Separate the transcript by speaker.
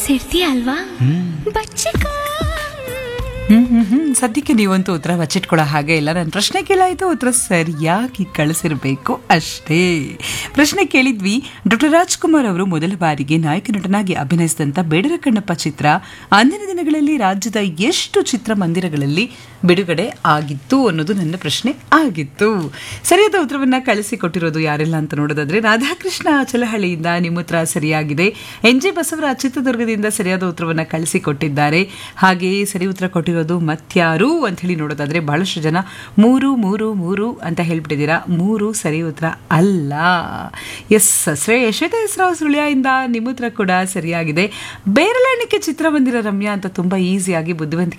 Speaker 1: ಸೇರ್ತೀಯ ಅಲ್ವಾ ಬಚ್ಚಿಕೋ
Speaker 2: ಹ್ಮ್ ಹ್ಮ್ ಹ್ಮ್ ಸದ್ಯಕ್ಕೆ ನೀವಂತೂ ಉತ್ತರ ಬಚ್ಚಿಟ್ಕೊಳ್ಳೋ ಹಾಗೆ ಇಲ್ಲ ನನ್ನ ಪ್ರಶ್ನೆ ಕೇಳಾಯ್ತು ಉತ್ತರ ಸರಿಯಾಗಿ ಕಳಿಸಿರ್ಬೇಕು ಅಷ್ಟೇ ಪ್ರಶ್ನೆ ಕೇಳಿದ್ವಿ ಡಾಕ್ಟರ್ ರಾಜ್ಕುಮಾರ್ ಅವರು ಮೊದಲ ಬಾರಿಗೆ ನಾಯಕ ನಟನಾಗಿ ಅಭಿನಯಿಸಿದಂಥ ಬೇಡರ ಕಣ್ಣಪ್ಪ ಚಿತ್ರ ಅಂದಿನ ದಿನಗಳಲ್ಲಿ ರಾಜ್ಯದ ಎಷ್ಟು ಚಿತ್ರಮಂದಿರಗಳಲ್ಲಿ ಬಿಡುಗಡೆ ಆಗಿತ್ತು ಅನ್ನೋದು ನನ್ನ ಪ್ರಶ್ನೆ ಆಗಿತ್ತು ಸರಿಯಾದ ಉತ್ತರವನ್ನ ಕಳಿಸಿಕೊಟ್ಟಿರೋದು ಯಾರೆಲ್ಲ ಅಂತ ನೋಡೋದಾದ್ರೆ ರಾಧಾಕೃಷ್ಣ ಚಲಹಳ್ಳಿಯಿಂದ ನಿಮ್ಮ ಉತ್ತರ ಸರಿಯಾಗಿದೆ ಎನ್ ಜೆ ಬಸವರಾಜ್ ಚಿತ್ರದುರ್ಗದಿಂದ ಸರಿಯಾದ ಉತ್ತರವನ್ನ ಕಳಿಸಿಕೊಟ್ಟಿದ್ದಾರೆ ಹಾಗೆಯೇ ಸರಿ ಉತ್ತರ ಕೊಟ್ಟಿರೋದು ಮತ್ಯಾರು ಅಂತ ಹೇಳಿ ನೋಡೋದಾದ್ರೆ ಬಹಳಷ್ಟು ಜನ ಮೂರು ಮೂರು ಮೂರು ಅಂತ ಹೇಳ್ಬಿಟ್ಟಿದ್ದೀರಾ ಮೂರು ಸರಿ ಉತ್ತರ ಅಲ್ಲ ಎಸ್ ಶ್ರೇ ಯಶೋಧ ಹೆಸರಾವ್ ಸುಳ್ಯದಿಂದ ನಿಮ್ಮ ಉತ್ತರ ಕೂಡ ಸರಿಯಾಗಿದೆ ಬೇರಲೆಣಿಕೆ ಚಿತ್ರಮಂದಿರ ರಮ್ಯಾ ಅಂತ ತುಂಬಾ ಈಸಿಯಾಗಿ ಬುದ್ಧಿವಂತಿಕೆ